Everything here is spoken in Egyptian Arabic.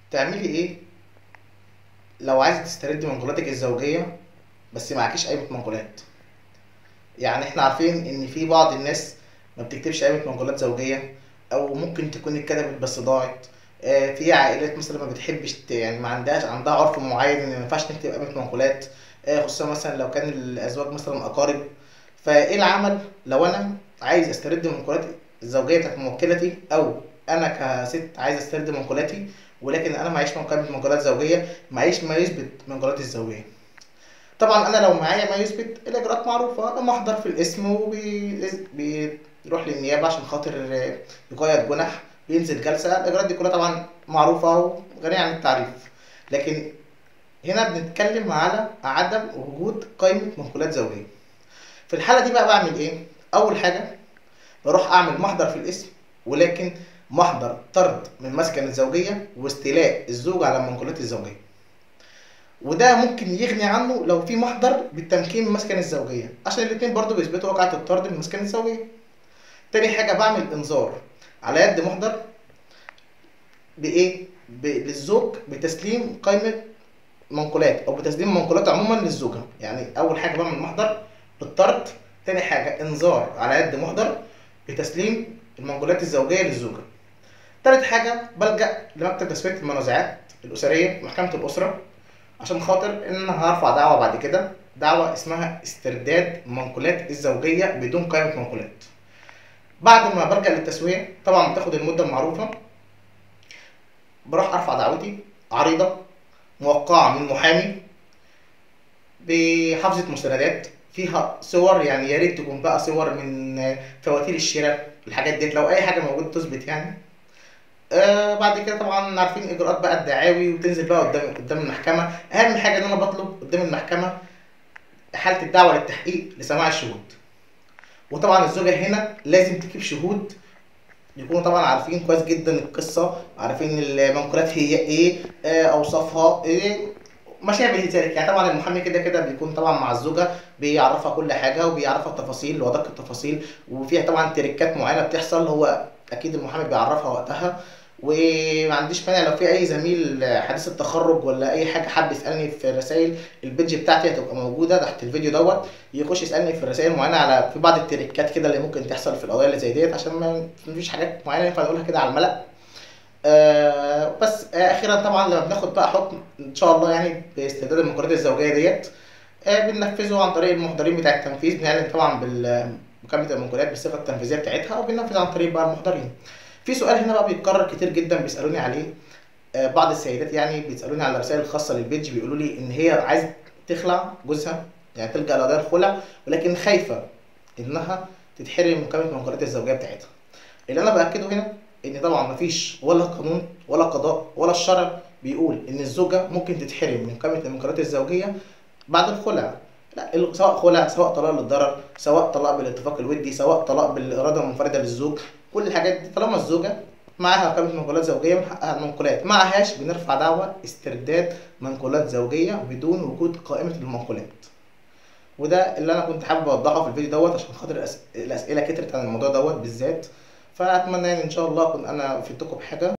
تعملي ايه لو عايزه تستردي منقولاتك الزوجيه بس معكيش قايمه منقولات يعني احنا عارفين ان في بعض الناس ما بتكتبش قايمه منقولات زوجيه او ممكن تكون اتكتبت بس ضاعت آه، في عائلات مثلا ما بتحبش ت- يعني ما عندهاش عندها عرف معين ان ما ينفعش نكتب قائمه منقولات آه، خصوصا مثلا لو كان الازواج مثلا اقارب فايه العمل لو انا عايز استرد منقولاتي الزوجيه بتاعت موكلتي او انا كست عايز استرد منقولاتي ولكن انا معيش قائمه منقولات زوجيه معيش ما يثبت منقولاتي الزوجيه طبعا انا لو معايا ما يثبت الاجراءات معروفه محضر في الاسم وبيروح للنيابه عشان خاطر يقيد جنح بينزل جلسه الاجراءات دي كلها طبعا معروفه وغنيه عن التعريف لكن هنا بنتكلم على عدم وجود قائمه منقولات زوجيه في الحاله دي بقى بعمل ايه اول حاجه بروح اعمل محضر في الاسم ولكن محضر طرد من مسكن الزوجيه واستيلاء الزوج على المنقولات الزوجيه وده ممكن يغني عنه لو في محضر بالتمكين من مسكن الزوجيه عشان الاتنين برضو بيثبتوا واقعة الطرد من مسكن الزوجيه تاني حاجه بعمل انذار على يد محضر بايه ب- للزوج بتسليم قائمه منقولات او بتسليم منقولات عموما للزوجه يعني اول حاجه بعمل محضر بالطرد تاني حاجه انذار على يد محضر بتسليم المنقولات الزوجيه للزوجه تالت حاجه بلجا لمكتب تثبيت المنازعات الاسريه محكمه الاسره عشان خاطر ان انا هرفع دعوه بعد كده دعوه اسمها استرداد منقولات الزوجيه بدون قائمه منقولات بعد ما برجع للتسويه طبعا بتاخد المده المعروفه بروح ارفع دعوتي عريضه موقعه من محامي بحافظه مستندات فيها صور يعني يا ريت تكون بقى صور من فواتير الشراء الحاجات ديت لو اي حاجه موجوده تثبت يعني آه بعد كده طبعا عارفين اجراءات بقى الدعاوي وتنزل بقى قدام قدام المحكمه اهم حاجه ان انا بطلب قدام المحكمه حاله الدعوه للتحقيق لسماع الشهود وطبعا الزوجه هنا لازم تجيب شهود يكونوا طبعا عارفين كويس جدا القصه عارفين المنقولات هي ايه آه اوصافها ايه ما شابه ذلك يعني طبعا المحامي كده كده بيكون طبعا مع الزوجه بيعرفها كل حاجه وبيعرفها التفاصيل وادق التفاصيل وفيها طبعا تريكات معينه بتحصل هو اكيد المحامي بيعرفها وقتها وما عنديش مانع لو في اي زميل حديث التخرج ولا اي حاجه حب يسالني في الرسائل البيج بتاعتي هتبقى موجوده تحت الفيديو دوت يخش يسالني في الرسائل معينه على في بعض التريكات كده اللي ممكن تحصل في القضايا اللي زي ديت عشان ما مفيش حاجات معينه ينفع نقولها كده على الملأ آه بس آه اخيرا طبعا لما بناخد بقى حكم ان شاء الله يعني باسترداد المنقولات الزوجيه ديت آه بننفذه عن طريق المحضرين بتاع التنفيذ بنعلن طبعا بمكافاه المنقولات بالصيغه التنفيذيه بتاعتها وبننفذ عن طريق بقى المحضرين في سؤال هنا بقى بيتكرر كتير جدا بيسالوني عليه آه بعض السيدات يعني بيسالوني على الرسائل الخاصه للبيج بيقولوا لي ان هي عايزه تخلع جوزها يعني تلجا لقضايا الخلع ولكن خايفه انها تتحرم من مكافاه المنقولات الزوجيه بتاعتها اللي انا باكده هنا ان طبعا مفيش ولا قانون ولا قضاء ولا الشرع بيقول ان الزوجه ممكن تتحرم من قائمه المنكرات الزوجيه بعد الخلع لا ال- سواء خلع سواء طلاق للضرر سواء طلاق بالاتفاق الودي سواء طلاق بالاراده المنفرده للزوج كل الحاجات دي طالما الزوجه معاها قائمه منقولات زوجيه من حقها المنقولات معهاش بنرفع دعوى استرداد منقولات زوجيه بدون وجود قائمه المنقولات وده اللي انا كنت حابب اوضحه في الفيديو دوت عشان خاطر الأس- الاسئله كترت عن الموضوع دوت بالذات فاتمنى يعني ان شاء الله اكون انا فدتكم بحاجه